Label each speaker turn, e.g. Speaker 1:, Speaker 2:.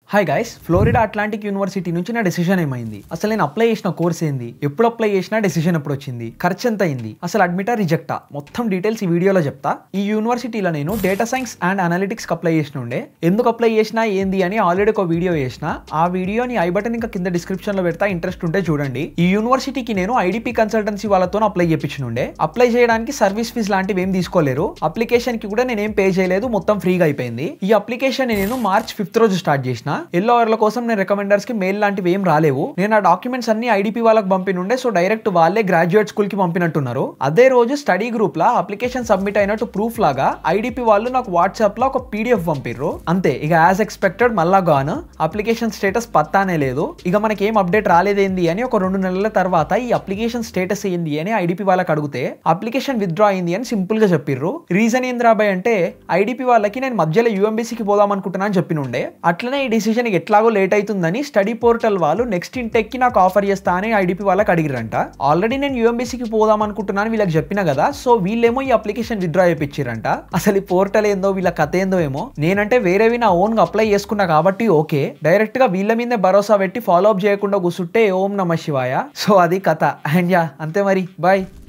Speaker 1: hi guys Florida Atlantic University నుంచి నా decision ఏమైంది అసలు నేను అప్లై చేసిన కోర్స్ ఏంది ఎప్పుడు అప్లై చేసినా డెసిషన్ ఎప్పుడు వచ్చింది ఖర్చు ఎంత అయింది అసలు అడ్మిటా రిజెక్టా మొత్తం డీటెయిల్స్ ఈ వీడియోలో చెప్తా ఈ యూనివర్సిటీలో నేను data science and analytics apply చేసిన ఉండే ఎందుకు అప్లై చేసినా ఏంది అని ఆల్రెడీ ఒక వీడియో చేసిన ఆ వీడియోని ఐ బటన్ ఇంకా కింద డిస్క్రిప్షన్ లో పెడతా ఇంట్రెస్ట్ ఉంటే చూడండి ఈ యూనివర్సిటీకి నేను ఐడిపి కన్సల్టెన్సీ వాళ్ళతో అప్లై చేయించిన ఉండే అప్లై చేయడానికి సర్వీస్ ఫీజ్ లాంటివి ఏం తీసుకోలేరు అప్లికేషన్ కి కూడా నేనేం పే చేయలేదు మొత్తం ఫ్రీగా అయిపోయింది ఈ అప్లికేషన్ నేను మార్చ్ ఫిఫ్త్ రోజు స్టార్ట్ చేసిన ఎల్లో అవర్ల కోసం నేను రికమెండర్స్ కి మెయిల్ లాంటివి ఏం రాలేవు నేను ఆ డాక్యుమెంట్స్ అన్ని ఐడిపి వాళ్ళకి పంపినుండే సో డైరెక్ట్ వాళ్ళే గ్రాడ్యుయేట్ స్కూల్ కి పంపినట్టున్నారు అదే రోజు స్టడీ గ్రూప్ లా అప్లికేషన్ సబ్మిట్ అయినట్టు ప్రూఫ్ లాగా ఐడిపి వాళ్ళు నాకు వాట్సాప్ లో ఒక పీడిఎఫ్ పంపిర్రు అంతే ఇక యాజ్ ఎక్స్పెక్టెడ్ మళ్ళా గాను అప్లికేషన్ స్టేటస్ పత్తానే లేదు ఇక మనకి ఏం అప్డేట్ రాలేదేంది అని ఒక రెండు నెలల తర్వాత ఈ అప్లికేషన్ స్టేటస్ ఏంది అని ఐడిపి వాళ్ళకి అడిగితే అప్లికేషన్ విత్డ్రా అయింది అని సింపుల్ గా చెప్పిర్రు రీజన్ ఏంద్రా బాయ్ అంటే ఐడిపి వాళ్ళకి నేను మధ్యలో యూఎంబీసీకి పోదాం అనుకుంటున్నా అని చెప్పినుండే అట్లనే ఈ డిసిజన్ ఎట్లాగో లేట్ అవుతుందని స్టడీ పోర్టల్ వాళ్ళు నెక్స్ట్ ఇంటెక్ కి నాకు ఆఫర్ చేస్తా అని ఐడిపి వాళ్ళకి అడిగిరంట ఆల్రెడీ నేను యూఎంబీసీకి పోదాం అనుకుంటున్నాను వీళ్ళకి చెప్పిన కదా సో వీళ్ళేమో ఈ అప్లికేషన్ విత్డ్రా చేయించారంట అసలు ఈ పోర్టల్ ఏందో వీళ్ళ కథ ఏందో ఏమో నేనంటే వేరేవి నా ఓన్ గా అప్లై చేసుకున్నా కాబట్టి ఓకే డైరెక్ట్ గా వీళ్ళ మీదే భరోసా పెట్టి ఫాలో అప్ చేయకుండా కూర్చుంటే ఓం నమ శివాయ సో అది కథ అండ్ యా అంతే మరి బాయ్